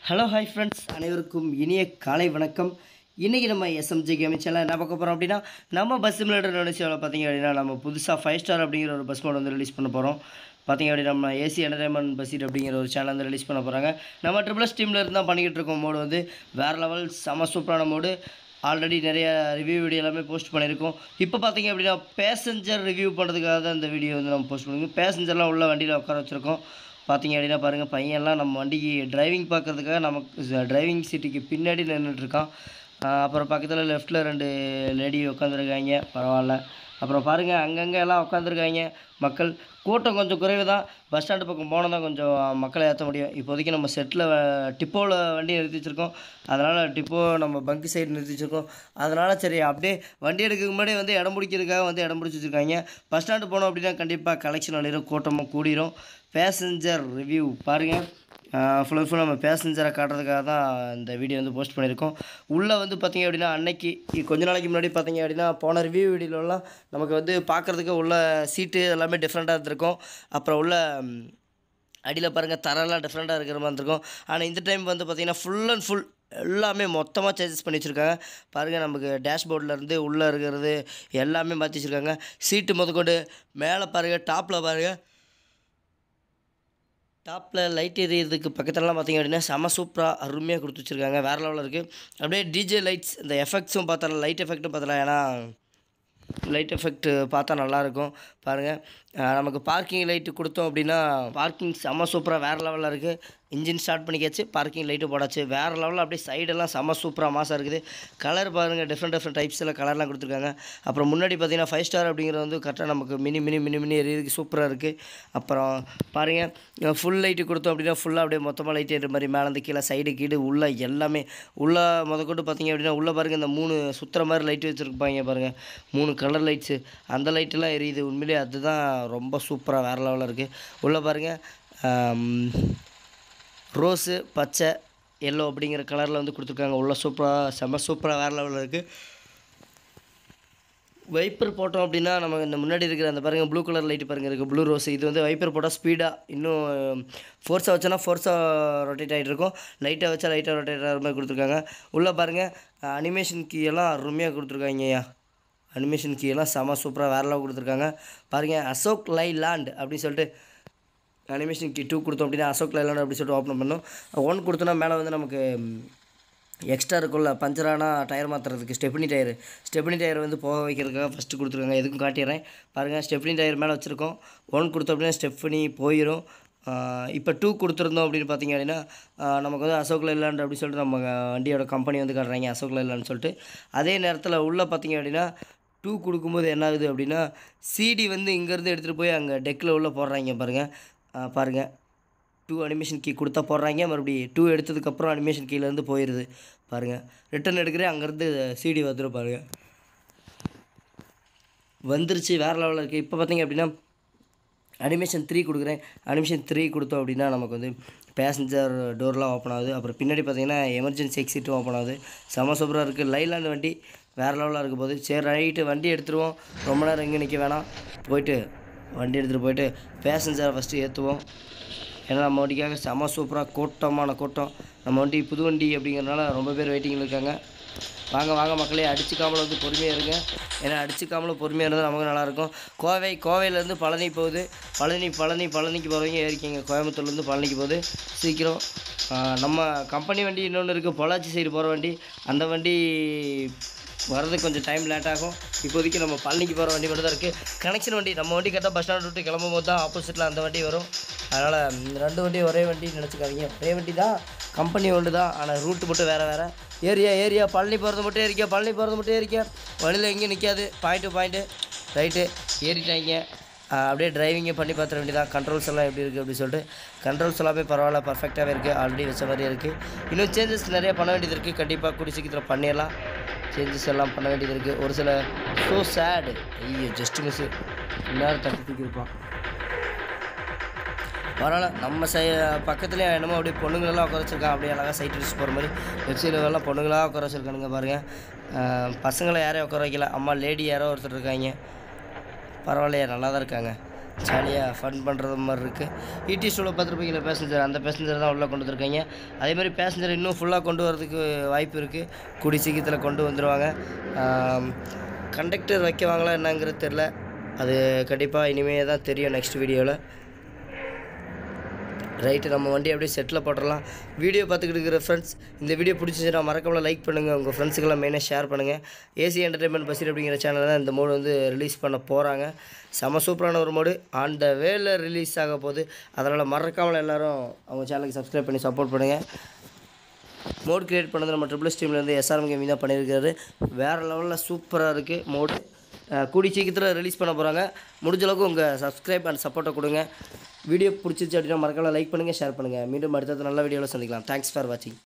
hello hi friends அனைவருக்கும் இனிய காலை வணக்கம் இன்றைக்கி நம்ம எஸ்எம்ஜி கேமிங் சேனல் என்ன பார்க்க போகிறோம் அப்படின்னா நம்ம பஸ் சிமுலேட்டர் நினைச்சாவில் பார்த்தீங்க அப்படின்னா நம்ம புதுசாக ஃபைவ் ஸ்டார் அப்படிங்கிற ஒரு பஸ் மோட் வந்து ரிலீஸ் பண்ண போகிறோம் பார்த்தீங்க அப்படின்னா நம்ம ஏசி என்டர்டைன்மெண்ட் பஸ்ஸீட் அப்படிங்கிற ஒரு சேனல் வந்து ரிலீஸ் பண்ண போகிறாங்க நம்ம ட்ரிபிள் எஸ் டீமில் இருந்து தான் பண்ணிக்கிட்டு இருக்கோம் மோடு வந்து வேறு லெவல் செம சூப்பரான மோடு ஆல்ரெடி நிறைய ரிவ்யூ வீடியோ எல்லாமே போஸ்ட் பண்ணியிருக்கோம் இப்போ பார்த்தீங்க அப்படின்னா பேசஞ்சர் ரிவ்யூ பண்ணுறதுக்காக தான் இந்த வீடியோ வந்து நம்ம போஸ்ட் பண்ணியிருக்கோம் பேசஞ்சர்லாம் உள்ள வண்டியில் உட்கார வச்சுருக்கோம் பார்த்தீங்க அப்படின்னா பாருங்கள் பையன்லாம் நம்ம வண்டிக்கு டிரைவிங் பார்க்கறதுக்காக நமக்கு டிரைவிங் சீட்டுக்கு பின்னாடி நின்றுட்டு இருக்கான் ஆஹ் அப்புறம் பக்கத்தில் லெஃப்ட்டில் ரெண்டு லேடி உட்காந்துருக்காங்க பரவாயில்ல அப்புறம் பாருங்கள் அங்கங்கே எல்லாம் உட்காந்துருக்காங்க மக்கள் கூட்டம் கொஞ்சம் குறைவு தான் பஸ் ஸ்டாண்டு பக்கம் போனால் தான் கொஞ்சம் மக்களை ஏற்ற முடியும் இப்போதைக்கு நம்ம செட்டில் டிப்போவில் வண்டி நிறுத்தி வச்சுருக்கோம் அதனால் டிப்போ நம்ம பங்கு சைடு நிறுத்தி வச்சுருக்கோம் அதனால் சரி அப்படியே வண்டி எடுக்கிறதுக்கு முன்னாடி வந்து இடம் பிடிக்கிறதுக்காக வந்து இடம் பிடிச்சி வச்சுருக்காங்க பஸ் ஸ்டாண்டு போனோம் அப்படின்னா கண்டிப்பாக கலெக்ஷன் அழிடும் கூட்டமாக கூடிரும் பேசஞ்சர் ரிவ்யூ பாருங்கள் ஃபுல் அண்ட் ஃபுல் நம்ம பேசஞ்சரை காட்டுறதுக்காக தான் இந்த வீடியோ வந்து போஸ்ட் பண்ணியிருக்கோம் உள்ளே வந்து பார்த்தீங்க அப்படின்னா அன்னைக்கு இ- கொஞ்ச நாளைக்கு முன்னாடி பார்த்தீங்க அப்படின்னா போன ரிவ்யூ வீடியோலாம் நமக்கு வந்து பார்க்குறதுக்கு உள்ள சீட்டு எல்லாமே டிஃப்ரெண்ட்டாக இருந்திருக்கும் அப்புறம் உள்ள ம், அடியில் பாருங்கள் தரெல்லாம் டிஃப்ரெண்ட்டாக இருக்கிற மாதிரி இருந்திருக்கும் ஆனால் இந்த டைம் வந்து பார்த்திங்கன்னா ஃபுல் அண்ட் ஃபுல் எல்லாமே மொத்தமாக சேஞ்சஸ் பண்ணி வச்சுருக்காங்க பாருங்கள் நமக்கு டேஷ்போர்டில் இருந்து உள்ளே இருக்கிறது எல்லாமே மாற்றி வச்சுருக்காங்க சீட்டு முதற்கொண்டு மேலே பாருங்கள் டாப்பில் பாருங்கள் டாப்பில் லைட் எரியறதுக்கு பக்கத்துலலாம் பார்த்தீங்க அப்படின்னா செம சூப்பராக அருமையாக கொடுத்து வச்சுருக்காங்க வேறு லெவலில் இருக்குது அப்படியே டிஜே லைட்ஸ் இந்த எஃபெக்ட்ஸும் பார்த்தலாம் லைட் எஃபெக்ட்டும் பார்த்தலாம் ஏன்னா லைட் எஃபெக்ட் பார்த்தா நல்லாயிருக்கும் பாருங்கள் நமக்கு பார்க்கிங் லைட்டு கொடுத்தோம் அப்படின்னா பார்க்கிங் செம சூப்பராக வேறு லெவலில் இருக்குது இன்ஜின் ஸ்டார்ட் பண்ணிக்காச்சு பார்க்கிங் லைட்டு போடாச்சு வேறு லெவலில் அப்படியே சைடெல்லாம் செம சூப்பராக மாசாக இருக்குது கலர் பாருங்கள் டிஃப்ரெண்ட் டிஃப்ரெண்ட் டைப்ஸில் கலர்லாம் கொடுத்துருக்காங்க அப்புறம் முன்னாடி பார்த்தீங்கன்னா ஃபைவ் ஸ்டார் அப்படிங்கிறது வந்து கரெக்டாக நமக்கு மினி மினி மினி மினி எரியதுக்கு சூப்பராக இருக்குது அப்புறம் பாருங்கள் ஃபுல் லைட்டு கொடுத்தோம் அப்படின்னா ஃபுல்லாக அப்படியே மொத்தமாக லைட் ஏறுற மாதிரி மேலேருந்து கீழே சைடு கீடு உள்ளே எல்லாமே உள்ளே முதற்கொண்டு பார்த்தீங்க அப்படின்னா உள்ளே பாருங்கள் இந்த மூணு சுற்றுற மாதிரி லைட் வச்சுருப்பாங்க பாருங்கள் மூணு கலர் லைட்ஸு அந்த லைட்டெல்லாம் எரியுது உண்மையிலேயே அதுதான் ரொம்ப சூப்பராக வேறு லெவலில் இருக்குது உள்ளே பாருங்கள் ரோஸு பச்சை எல்லோ அப்படிங்கிற கலரில் வந்து கொடுத்துருக்காங்க உள்ள சூப்பராக செம்ம சூப்பராக வேறு லெவலில் இருக்குது வைப்பர் போட்டோம் அப்படின்னா நம்ம இந்த முன்னாடி இருக்கிற அந்த பாருங்கள் ப்ளூ கலர் லைட் பாருங்கள் இருக்குது ப்ளூ ரோஸ் இது வந்து வைப்பர் போட்டால் ஸ்பீடாக இன்னும் ஃபோர்ஸாக வச்சோன்னா ஃபோர்ஸாக ரொட்டேட் ஆகிட்டு இருக்கும் லைட்டாக வச்சா லைட்டாக ரொட்டேட் ஆகிற மாதிரி கொடுத்துருக்காங்க உள்ளே பாருங்கள் அனிமேஷன் கீ எல்லாம் அருமையாக கொடுத்துருக்காங்கய்யா அனிமேஷன் கீ எல்லாம் செம சூப்பராக வேற லெவல் கொடுத்துருக்காங்க பாருங்கள் அசோக் லை லேண்ட் அப்படின்னு சொல்லிட்டு அனிமேஷன் கீ டூ கொடுத்தோம் அப்படின்னா அசோக் லைலாண்ட் அப்படி சொல்லிட்டு ஓப்பன் பண்ணோம் ஒன் கொடுத்தோன்னா மேலே வந்து நமக்கு எக்ஸ்ட்ரா இருக்குல்ல பஞ்சரானா டயர் மாற்றுறதுக்கு ஸ்டெப்னி டயர் ஸ்டெப்னி டயர் வந்து போக வைக்கிறதுக்காக ஃபஸ்ட்டு கொடுத்துருக்காங்க எதுக்கும் காட்டிடுறேன் பாருங்கள் ஸ்டெப்னி டயர் மேலே வச்சுருக்கோம் ஒன் கொடுத்தோம் அப்படின்னா ஸ்டெப்னி போயிடும் இப்போ டூ கொடுத்துருந்தோம் அப்படின்னு பார்த்தீங்க அப்படின்னா ஆஹ் நமக்கு வந்து அசோக் லைலாண்ட் அப்படின்னு சொல்லிட்டு நம்ம வண்டியோட கம்பெனி வந்து காட்டுறாங்க அசோக் லைலான்னு சொல்லிட்டு அதே நேரத்தில் உள்ளே பார்த்தீங்க அப்படின்னா டூ கொடுக்கும்போது என்ன ஆகுது அப்படின்னா சிடி வந்து இங்கேருந்து எடுத்துகிட்டு போய் அங்கே டெக்கில் உள்ள போடுறாங்க பாருங்கள் ஆஹ் பாருங்கள் டூ அனிமேஷன் கீ கொடுத்தா போடுறாங்க மறுபடியும் டூ எடுத்ததுக்கப்புறம் அனிமேஷன் கீழேருந்து போயிடுது பாருங்கள் ரிட்டன் எடுக்கிறேன் அங்கேருந்து சிடி வந்துடும் பாருங்கள் வந்துருச்சு வேறு லெவலில் இருக்குது இப்போ பார்த்தீங்க அப்படின்னா அனிமேஷன் த்ரீ கொடுக்குறேன் அனிமேஷன் த்ரீ கொடுத்தோம் அப்படின்னா நமக்கு வந்து பேசஞ்சர் டோர்லாம் ஓப்பன் ஆகுது அப்புறம் பின்னாடி பார்த்தீங்கன்னா எமர்ஜென்சி எக்ஸிட்டும் ஓப்பன் ஆகுது செம சூப்பராக இருக்குது லைலாண்ட் வண்டி வேறு லெவலில் இருக்க போது சரி ரைட்டு வண்டி எடுத்துருவோம் ரொம்ப நேரம் இங்கே நிற்க வேணாம் போயிட்டு வண்டி எடுத்துகிட்டு போயிட்டு பேசஞ்சரை ஃபஸ்ட்டு ஏற்றுவோம் ஏன்னா நம்ம வண்டிக்காக செம சூப்பராக கூட்டமான கூட்டம் நம்ம வண்டி புது வண்டி அப்படிங்கிறனால ரொம்ப பேர் வெயிட்டிங்கில் இருக்காங்க வாங்க வாங்க மக்களே அடிச்சுக்காமல் வந்து பொறுமையாக இருங்க ஏன்னா அடிச்சுக்காமலும் பொறுமையாக இருந்தால் நமக்கு நல்லாயிருக்கும் கோவை கோவையிலேருந்து பழனி போகுது பழனி பழனி பழனிக்கு போகிறவங்க ஏறிக்கிங்க கோயம்புத்தூர்லேருந்து பழனிக்கு போகுது சீக்கிரம் ஆஹ், நம்ம கம்பெனி வண்டி இன்னொன்று இருக்குது பொள்ளாச்சி சைடு போகிற வண்டி அந்த வண்டி வர்றதுக்கு கொஞ்சம் டைம் லேட் ஆகும் இப்போதைக்கு நம்ம பழனிக்கு போகிற வண்டி மட்டும் தான் இருக்குது கனெக்ஷன் வண்டி நம்ம வண்டி கரெக்டாக பஸ் ஸ்டாண்ட் விட்டு கிளம்பும் போது தான் ஆப்போசிட்டில் அந்த வண்டி வரும் அதனால் இந்த ரெண்டு வண்டி ஒரே வண்டி நினச்சிக்காதீங்க ஒரே வண்டி தான் கம்பெனி ஒன்று தான் ஆனால் ரூட்டு மட்டும் வேறு வேறு ஏரியா ஏரியா பழனி போகிறது மட்டும் ஏறிக்க பழனி போகிறது மட்டும் ஏறிக்க வழியில் எங்கேயும் நிற்காது பாயிண்ட் டு பாயிண்ட்டு ரைட்டு ஏறிட்டாங்க ஆஹ் அப்படியே டிரைவிங்கே பண்ணி பார்த்துட வேண்டியதான் கண்ட்ரோல்ஸ் எல்லாம் எப்படி இருக்குது அப்படின்னு சொல்லிட்டு கண்ட்ரோல்ஸ் எல்லாமே பரவாயில்ல பர்ஃபெக்டாகவே இருக்குது ஆல்ரெடி வச்ச மாதிரியே இருக்குது இன்னும் சேஞ்சஸ் நிறைய பண்ண வேண்டியது இருக்குது கண்டிப்பாக கூடி சீக்கிரம் பண்ணிடலாம் சேஞ்சஸ் எல்லாம் பண்ண வேண்டியது இருக்குது ஒரு சில ஸோ சேடு ஐயோ ஜஸ்ட் மிஸ்ஸு எல்லாரும் தட்டி தூக்கி இருப்பான் பரவாயில்ல நம்ம சை பக்கத்துலேயே என்னமோ அப்படியே பொண்ணுங்களெல்லாம் உட்கார வச்சிருக்கான் அப்படியே அழகாக சைட் அடிச்சு போகிற மாதிரி வெப்சைட்லாம் பொண்ணுங்களாக உட்கார வச்சிருக்கானுங்க பாருங்கள் பசங்களை யாரையும் உட்கார வைக்கல அம்மா லேடி யாரோ ஒருத்தர் இருக்காங்க பரவாயில்லையா நல்லா தான் இருக்காங்க ஜாலியாக ஃபன் பண்ணுறது மாதிரி இருக்குது இடி ஷோவில் பார்த்துருப்பீங்களா பேசஞ்சர் அந்த பேசஞ்சர் தான் உள்ளே கொண்டு வந்திருக்காங்க அதே மாதிரி பேசஞ்சர் இன்னும் ஃபுல்லாக கொண்டு வரதுக்கு வாய்ப்பு இருக்குது கூடி சீக்கிரத்தில் கொண்டு வந்துடுவாங்க கண்டக்டர் வைக்கவாங்களா என்னங்கிறது தெரில அது கண்டிப்பாக இனிமேல் தான் தெரியும் நெக்ஸ்ட் வீடியோவில் ரைட்டு நம்ம வண்டி அப்படியே செட்டில் போட்டுடலாம் வீடியோ பார்த்துக்கிட்டு இருக்கிற ஃப்ரெண்ட்ஸ் இந்த வீடியோ பிடிச்சிச்சுன்னா மறக்காம லைக் பண்ணுங்கள் உங்கள் ஃப்ரெண்ட்ஸுக்கெல்லாம் மெயினாக ஷேர் பண்ணுங்கள் ஏசி என்டர்டைன்மெண்ட் பஸ்ஸில் அப்படிங்கிற சேனலில் தான் இந்த மோடு வந்து ரிலீஸ் பண்ண போகிறாங்க செம சூப்பரான ஒரு மோடு அந்த வேல ரிலீஸ் ஆக போகுது அதனால் மறக்காமல் எல்லாரும் அவங்க சேனலுக்கு சப்ஸ்கிரைப் பண்ணி சப்போர்ட் பண்ணுங்கள் மோட் கிரியேட் பண்ணது நம்ம ட்ரிபிள் ஸ்டீம்லேருந்து எஸ்ஆர்எம் கேமிங் தான் பண்ணியிருக்காரு வேறு லெவலில் சூப்பராக இருக்குது மோடு கூடி சீக்கிரத்தில் ரிலீஸ் பண்ண போகிறாங்க முடிஞ்ச அளவுக்கு உங்கள் சப்ஸ்கிரைப் அண்ட் சப்போர்ட்டை கொடுங்க வீடியோ பிடிச்சிச்சு அப்படின்னா மறக்காம லைக் பண்ணுங்கள் ஷேர் பண்ணுங்கள் மீண்டும் அடுத்தது நல்ல வீடியோவில் சந்திக்கலாம் தேங்க்ஸ் ஃபார் வாட்சிங்